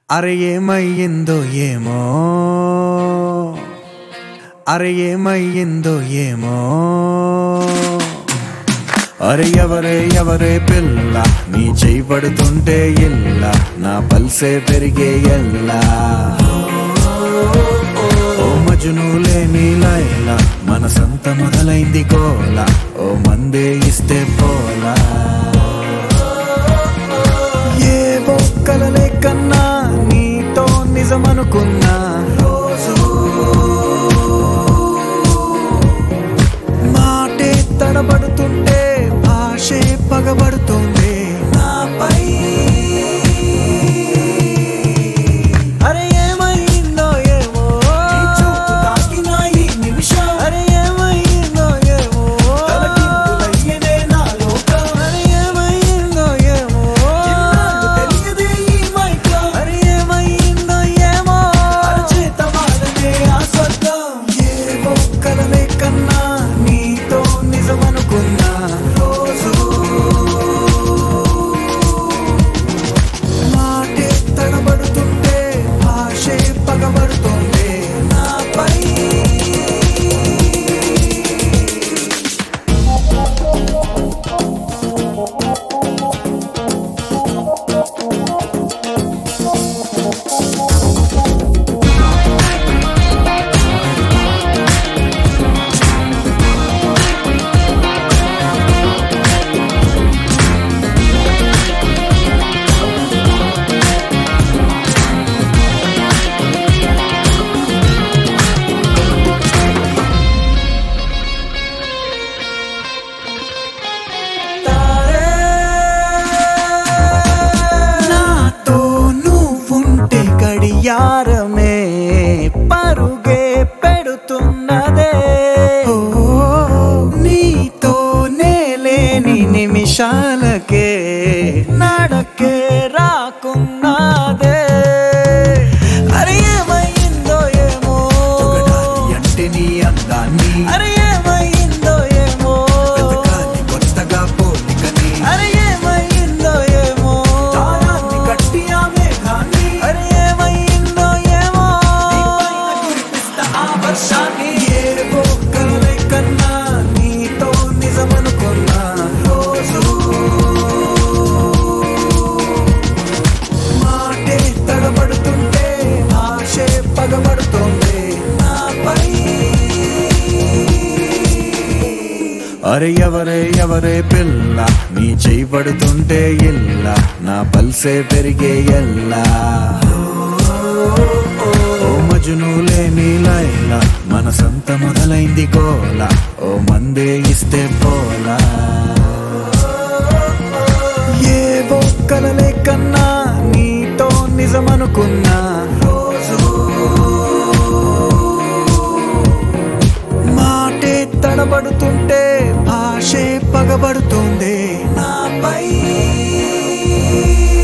అరే ఏమయ్యిందో ఏమో అరే ఏమయ్యిందో ఏమో అరే ఎవరే ఎవరే పిల్ల నీ చేయి పడుతుంటే ఇల్ల నా పల్సే పెరిగే ఎల్లా ఓ మజును లేని లైల మనసంత మొదలైంది కోల ఓ మందే ఇస్తే పోలా ఏ బొక్కలలే కన్నా నీతో నిజమనుకున్నా రోజు మాటే తడబడుతుంటే భాషే పగబడుతుంది నాపై అరే ఏమైందో ఏమో నీ చూపు తాకిన ఈ నిమిషం అరే ఏమైందో ఏమో తలకిందులయ్యేదే నా లోకం అరే ఏమైందో ఏమో ఇన్నాళ్ళు తెలియదే ఈ మైకం అరే ఏమైందో ఏమో అరచేత వాడనే ఆ స్వర్గం ఏ బొక్కలలే కన్నా నీతో నిజమనుకున్నా రోజు మాటే తడబడుతుంటే భాషే పగబడుతుంది నాపై నాతో నువ్వుంటే గడియారమే పరుగే పెడుతున్నదే ఓ, నీతో నేలేని నిమిషాలకే నడకే రాకున్నదే అరే ఏమైందో ఏమో అంటే నీ అందాన్ని అరే ఏమైందో ఏమో కొత్తగా పోలికని అరే ఏమైందో ఏమో దారాన్ని కట్టి ఆ మేఘాన్ని అరే ఏమైందో ఏమో ఆ వర్షాన్ని ఏ బొక్కలే కన్నా నీతో నిజమనుకున్నా రోజు మాటే తడబడుతుంటే ఆశే పగబడుతుంది నాపై అరే ఎవరే ఎవరే పిల్ల నీ చేయి పడుతుంటే ఇల్ల నా పల్సే పెరిగే ఎల్లా ఓ మజును లేని లైల మనసంత మొదలైంది కోల ఓ మందే ఇస్తే పోలా ఏ బొక్కలలే కన్నా నీతో నిజమనుకున్నా రోజు మాటే తడబడుతుంటే భాషే పగబడుతుంది నాపై